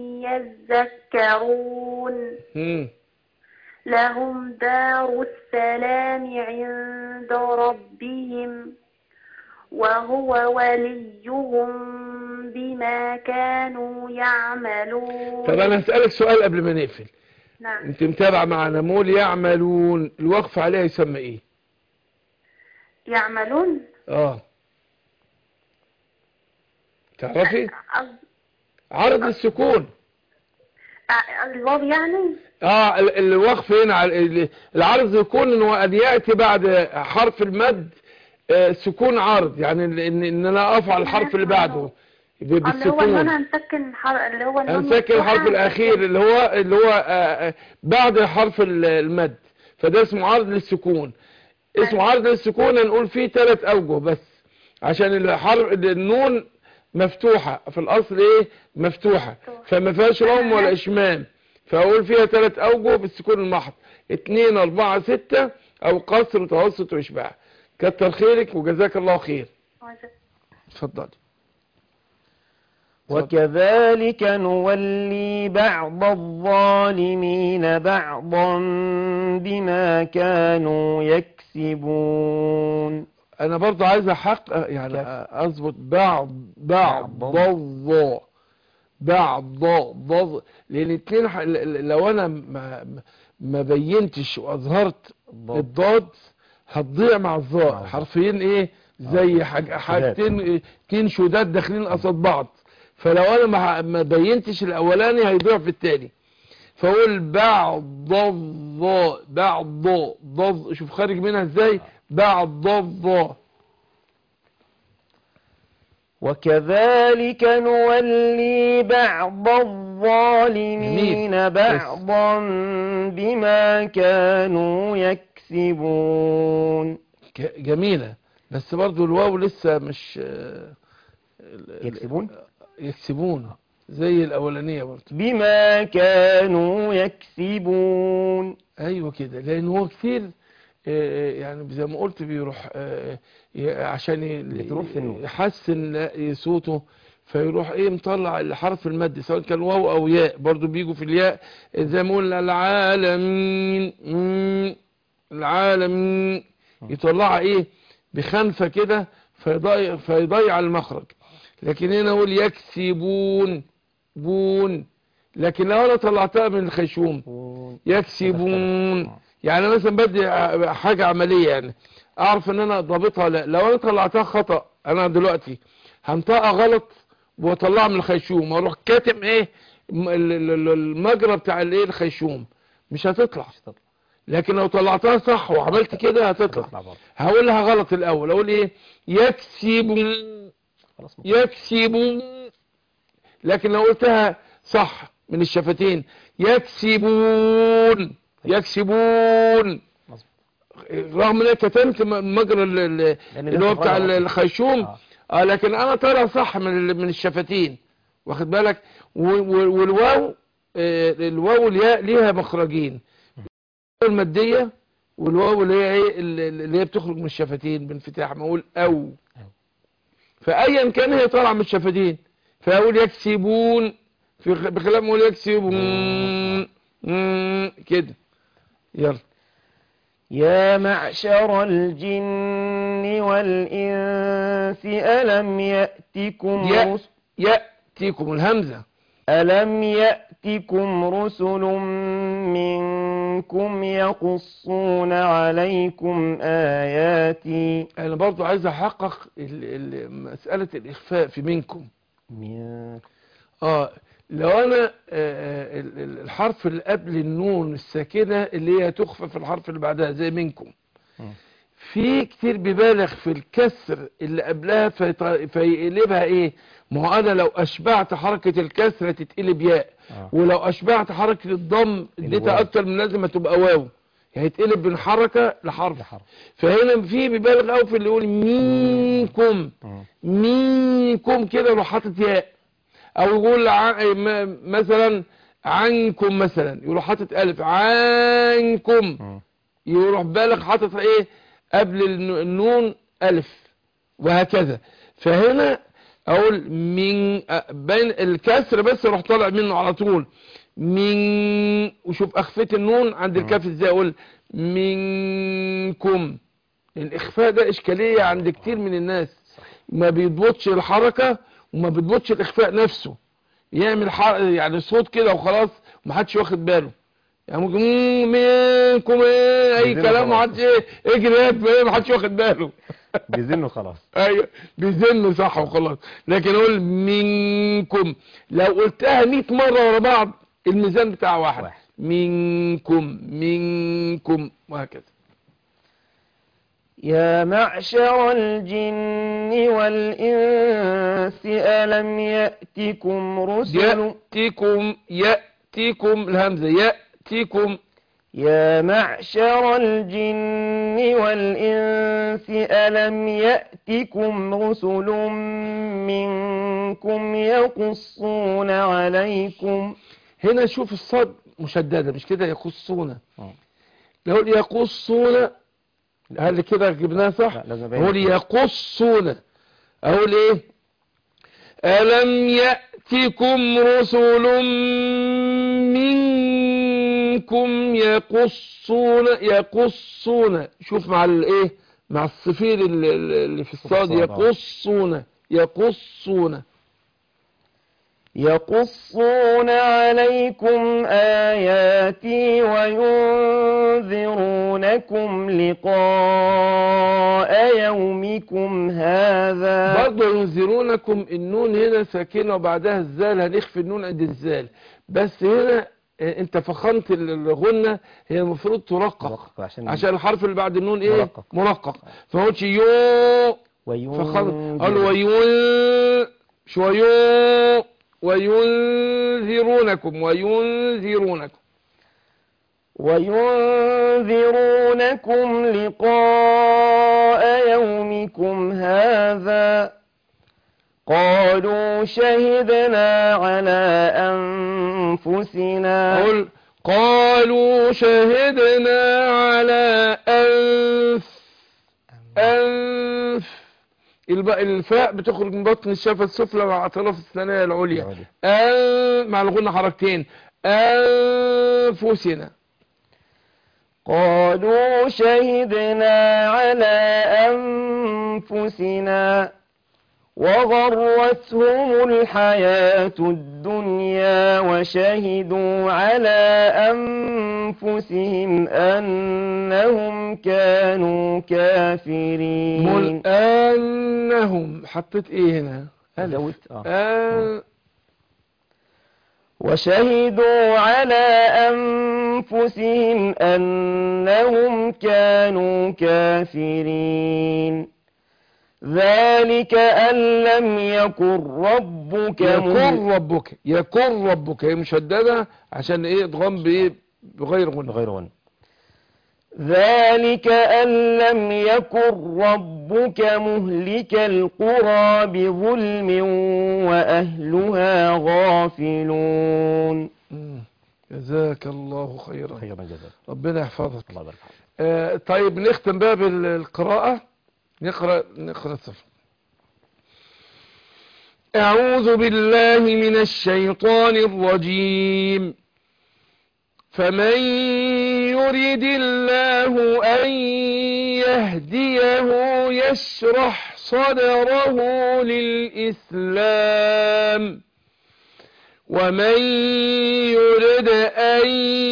يذكرون هم. لهم دار السلام عند ربهم وهو وليهم بما كانوا يعملون طب انا هسألك سؤال قبل ما نقفل نعم انت متابع معنا مول يعملون الوقف عليها يسمى ايه يعملون اه تعرفي أ- عرض السكون أ- الواو يعني اه ال- الوقف هنا على ال- العرض يكون انه ان ياتي بعد حرف المد آه، سكون عرض يعني ال- ان ان انا اقف على الحرف اللي بعده يبقى اللي هو النون بالسكون هنسكن حر... اللي هو النون هنسكن مفتوحة الحرف الاخير هنسكن- اللي هو اللي هو آه، آه، بعد حرف ال- المد فده اسمه عرض للسكون اسمه أيوة. عرض للسكون هنقول فيه ثلاث اوجه بس عشان الحرف النون مفتوحة في الاصل ايه مفتوحة مفتوحة. فما فيهاش رم ولا اشمام فاقول فيها ثلاث اوجه بالسكون المحض اتنين اربعة ستة او قصر متوسط واشباع كتر خيرك وجزاك الله خير اتفضلي وكذلك نولي بعض الظالمين بعضا بما كانوا يكسبون انا برضو عايز احقق يعني كيف؟ اظبط بعض بعض بعض. الضاء بعض ضاء لان اتنين ح- ل- ل- لو انا ما ما بينتش واظهرت الضاد. الضاد هتضيع مع الظاء مع الظاء. حرفين ايه زي حاج- حاجتين إيه، اتنين شداد داخلين قصاد بعض فلو انا ما ما بينتش الاولاني هيضيع في التاني فاقول بعض الضاء بعض ضاد شوف خارج منها ازاي بعض الضاء وكذلك نولي بعض الظالمين جميل. بعضا بما كانوا يكسبون ك- جميلة بس برضو الواو لسه مش آه، ال- ال- يكسبون يكسبون زي الأولانية برضو بما كانوا يكسبون أيوة كده لأن هو كتير آه، يعني زي ما قلت بيروح آه، ي- عشان ي- بتروح في النور. يحسن لا- صوته فيروح ايه مطلع الحرف المادي سواء كان واو او ياء برضو بيجوا في الياء زي ما قلنا العالمين مم، العالمين يطلعها ايه بخنفة كده فيضيع, فيضيع المخرج لكن هنا اقول يكسبون بون لكن لو انا طلعتها من الخيشوم يكسبون يعني مثلا بدي حاجة عملية يعني اعرف ان انا ضابطها لا لو انا طلعتها خطأ انا دلوقتي هنطقها غلط واطلعها من الخيشوم واروح كاتم ايه م- ال- ال- ال- المجرى بتاع الايه الخيشوم مش هتطلع مش هتطلع. لكن لو طلعتها صح وعملت كده هتطلع هتطلع برضه. هقولها غلط الاول اقول ايه يكسبون خلاص يكسبون لكن لو قلتها صح من الشفتين يكسبون يكسبون مظبوط. رغم ان أنا كتمت م- مجرى ال- ال- لأن اللي هو ده بتاع غلط. ال- الخيشوم آه. اه لكن انا طالع صح من ال- من الشفتين واخد بالك و- و- والواو آه، الواو والياء ليها مخرجين الواو الماديه والواو اللي هي ايه اللي اللي هي بتخرج من الشفتين بانفتاح ما اقول او فايا كان هي طالعه من الشفتين فاقول يكسبون في خ- بخلاف ما اقول يكسبون مم، كده يلا يا معشر الجن والإنس ألم يأتكم يا- رسل ياتيكم الهمزه ألم يأتكم رسل منكم يقصون عليكم آياتي انا برضو عايز احقق ال- ال- مساله الاخفاء في منكم من- اه لو انا آه، آه، ال- ال- الحرف اللي قبل النون الساكنه اللي هي تخفى في الحرف اللي بعدها زي منكم مم. في كتير بيبالغ في الكسر اللي قبلها فيط- فيقلبها ايه ما هو انا لو اشبعت حركه الكسر تتقلب ياء آه. ولو اشبعت حركه الضم اديتها الواو. اكتر من لازم تبقى واو يعني يتقلب من حركه لحرف لحرف. فهنا في بيبالغ قوي في اللي يقول منكم مم. منكم كده يروح حاطط ياء او يقول ع... م- مثلا عنكم مثلا يروح حاطط الف عنكم مم. يروح بالغ حاطط ايه قبل الن- النون الف وهكذا فهنا اقول من أ- بين الكسر بس اروح طالع منه على طول من وشوف اخفيت النون عند الكاف ازاي اقول منكم الاخفاء ده اشكاليه عند كتير من الناس ما بيضبطش الحركه وما بيضبطش الاخفاء نفسه يعمل حر... يعني صوت كده وخلاص ومحدش واخد باله يعني ممكن مم، منكم ايه اي بيزنوا كلام خلاص. محدش ايه اجري ايه محدش واخد باله بيزنوا خلاص ايوه بيزن صح وخلاص لكن اقول منكم لو قلتها 100 مره ورا بعض الميزان بتاع واحد, واحد. منكم منكم وهكذا يا معشر الجن والإنس ألم يأتكم رسل يأتكم يأتكم الهمزة يأتكم يا معشر الجن والإنس ألم يأتكم رسل منكم يقصون عليكم هنا شوف الصاد مشددة مش كده يقصون آه. لو يقصون هل كده جبناها صح لا، لازم أبين. هو يقصون اقول ايه ألم يأتكم رسل منكم يقصون يقصون شوف مع الايه مع الصفير اللي, اللي في الصاد الصاد، آه. يقصون يقصون يقصون عليكم آياتي وينذرونكم لقاء يومكم هذا برضه ينذرونكم النون هنا ساكنة وبعدها الزال هنخفي النون عند الزال بس هنا آه، انت فخمت الغنة هي المفروض ترقق مرقق عشان عشان الحرف اللي بعد النون ايه مرقق. مرقق فقلتش يو فخم قال وينذر وين شويو وينذرونكم وينذرونكم وينذرونكم لقاء يومكم هذا قالوا شهدنا على أنفسنا قل قالوا شهدنا على أنف أنف الب- الفاء بتخرج من بطن الشفة السفلى مع أطراف الثنايا العليا العليا. أن مع الغنة حركتين أنفسنا قالوا شهدنا على أنفسنا وغرتهم الحياة الدنيا وشهدوا على أنفسهم أنهم كانوا كافرين مل أنهم حطيت إيه هنا ألف. زودت اه أن وشهدوا على أنفسهم أنهم كانوا كافرين ذلك أن لم يكن ربك مهلك يكون ربك يكون ربك هي مشددة عشان ايه ادغام بايه بغير غنى غير غنى ذلك أن لم يكن ربك مهلك القرى بظلم وأهلها غافلون مم. جزاك الله خيرا خيرا جزاك ربنا يحفظك الله يبارك فيك آه طيب نختم بقى بالقراءة نقرأ نقرأ الصفر أعوذ بالله من الشيطان الرجيم فمن يرد الله أن يهديه يشرح صدره للإسلام ومن يرد أن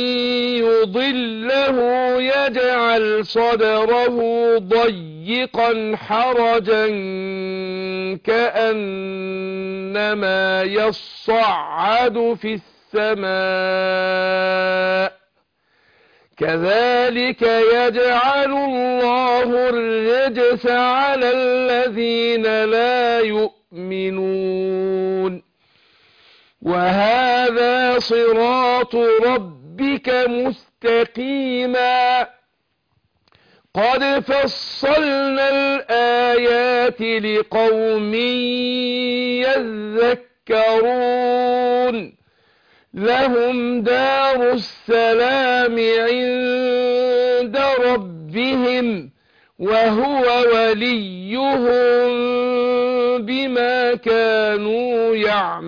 يضله يجعل صدره ضيقا حرجا كأنما يصعد في السماء كذلك يجعل الله الرجس على الذين لا يؤمنون وهذا صراط ربك مستقيما قد فصلنا الآيات لقوم يذكرون لهم دار السلام عند ربهم وهو وليهم بما كانوا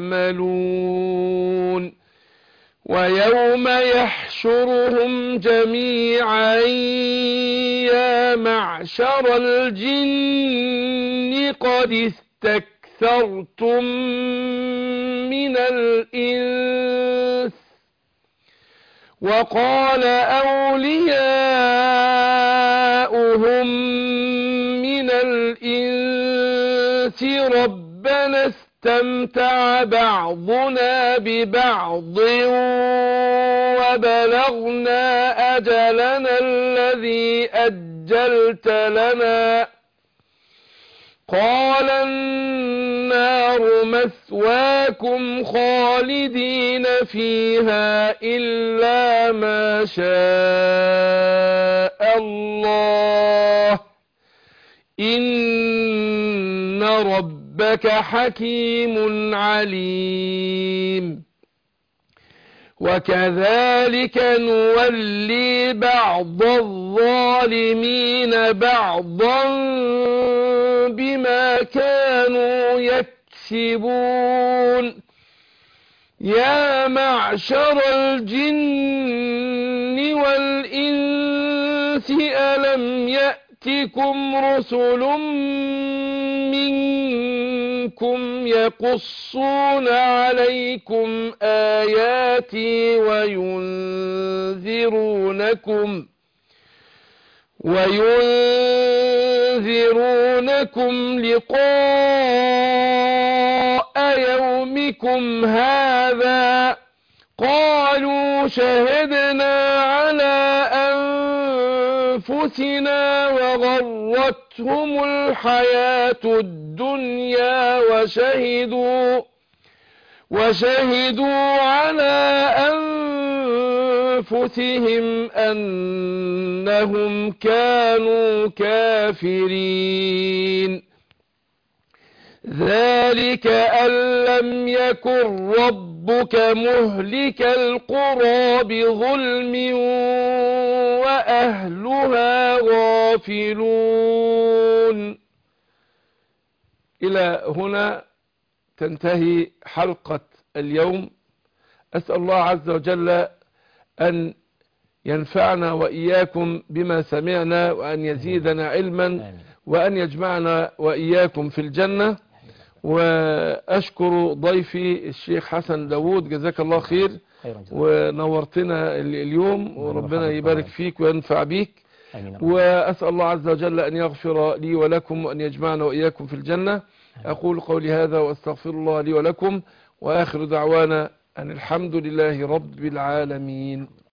يعملون ويوم يحشرهم جميعا يا معشر الجن قد استكثرتم من الإنس وقال أولياؤهم من الإنس ربنا استمتع بعضنا ببعض وبلغنا أجلنا الذي أجل عجلت لنا قال النار مثواكم خالدين فيها إلا ما شاء الله إن ربك حكيم عليم وكذلك نولي بعض الظالمين بعضا بما كانوا يكسبون يا معشر الجن والإنس ألم يأتكم رسل منكم يقصون عليكم آياتي وينذرونكم وينذرونكم لقاء يومكم هذا قالوا شهدنا على أنفسنا وغرتهم الحياة الدنيا وشهدوا وشهدوا على أنفسهم أنهم كانوا كافرين ذلك أن لم يكن ربك مهلك القرى بظلم وأهلها غافلون إلى هنا تنتهي حلقة اليوم أسأل الله عز وجل أن ينفعنا وإياكم بما سمعنا وأن يزيدنا علما آمين وأن يجمعنا وإياكم في الجنة وأشكر ضيفي الشيخ حسن داوود جزاك الله خير خيرا جزاك ونورتنا ال- اليوم وربنا مرحبا يبارك بك. فيك وينفع بيك آمين يا رب. وأسأل الله عز وجل أن يغفر لي ولكم وأن يجمعنا وإياكم في الجنة أقول قولي هذا وأستغفر الله لي ولكم وآخر دعوانا أن الحمد لله رب العالمين